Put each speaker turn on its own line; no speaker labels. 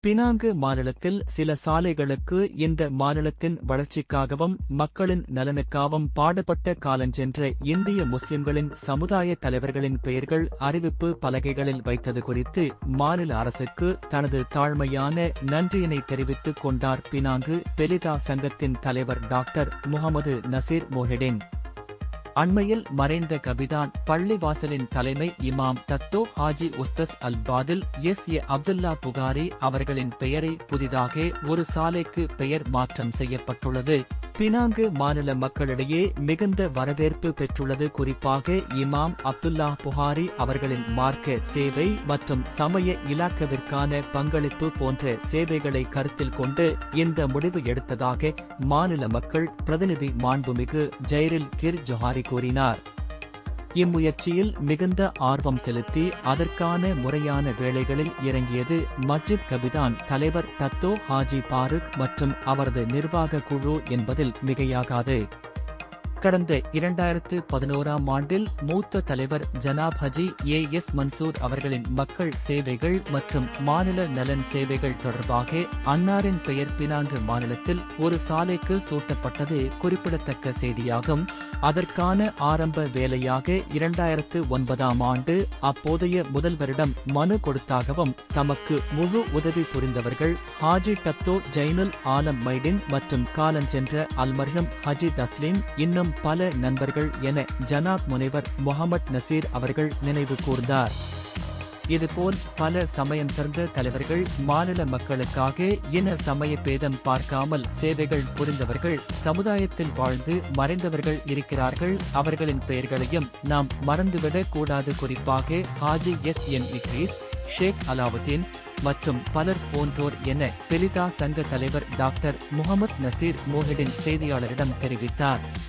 Penang மாநிலத்தில் சில சாலைகளுக்கு இந்த மாநிலத்தின் வளர்ச்சிக்காகவும் மக்களின் நலனுக்காகவும் பாடுபட்ட காலஞ்சென்ற இந்திய முஸ்லிம்களின் சமுதாய தலைவர்களின் பெயர்கள் அறிவிப்பு பலகைகளில் வைத்தது குறித்து மாநில அரசுக்கு தனது தாழ்மையான நன்றியினை தெரிவித்துக் கொண்டார் பினாங்கு பெலிதா சங்கத்தின் தலைவர் டாக்டர் முகமது நசீர் மோஹிடின் அண்மையில் மறைந்த கபிதான் பள்ளிவாசலின் தலைமை இமாம் Dato Haji Ustaz Al Fadhil S A Abdullah Bukhari அவர்களின் பெயரை புதிதாக ஒரு சாலைக்கு பெயர் மாற்றம் செய்யப்பட்டுள்ளது பினாங்கு மாநில மக்களிடையே மிகுந்த வரவேற்பு பெற்றுள்ளது குறிப்பாக இமாம் அப்துல்லா புகாரி அவர்களின் மார்க்க சேவை மற்றும் சமய இலாக்கவிற்கான பங்களிப்பு போன்ற சேவைகளை கருத்தில் கொண்டு இந்த முடிவு எடுத்ததாக மாநில மக்கள் பிரதிநிதி மாண்புமிகு ஜெயரில் கிர் ஜொஹாரி கூறினார் இம்முயற்சியில் மிகுந்த ஆர்வம் செலுத்தி அதற்கான முறையான வேலைகளில் இறங்கியது மஸ்ஜித் கபிதான் தலைவர் தத்தோ ஹாஜி பாருக் மற்றும் அவரது நிர்வாக குழு என்பதில் மிகையாகாது கடந்த இரண்டாயிரத்து பதினோராம் ஆண்டில் மூத்த தலைவர் ஜனாப் ஹஜி ஏ எஸ் மன்சூர் அவர்களின் மக்கள் சேவைகள் மற்றும் மாநில நலன் சேவைகள் தொடர்பாக அன்னாரின் பெயர் பினாங்கு மாநிலத்தில் ஒரு சாலைக்கு சூட்டப்பட்டது குறிப்பிடத்தக்க செய்தியாகும் அதற்கான ஆரம்ப வேலையாக இரண்டாயிரத்து ஒன்பதாம் ஆண்டு அப்போதைய முதல்வரிடம் மனு கொடுத்தாகவும் தமக்கு முழு உதவி புரிந்தவர்கள் ஹாஜி டத்தோ ஜைனுல் ஆலம் மைடின் மற்றும் காலஞ்சென்ற அல்மர்ஹம் ஹஜி தஸ்லீம் இன்னும் பல நண்பர்கள் என ஜனாப் முனைவர் முகமது நசீர் அவர்கள் நினைவு கூர்ந்தார் இதுபோல் பல சமயம் சார்ந்த தலைவர்கள் மாநில மக்களுக்காக இன சமய பேதம் பார்க்காமல் சேவைகள் புரிந்தவர்கள் சமுதாயத்தில் வாழ்ந்து மறைந்தவர்கள் இருக்கிறார்கள் அவர்களின் பெயர்களையும் நாம் மறந்துவிடக் கூடாது குறிப்பாக ஹாஜி எஸ் என் இக்ரீஸ் ஷேக் அலாவுதீன் மற்றும் பலர் போன்றோர் என பெலிதா சங்க தலைவர் டாக்டர் முகமது நசீர் மோஹிடின் செய்தியாளரிடம் தெரிவித்தார்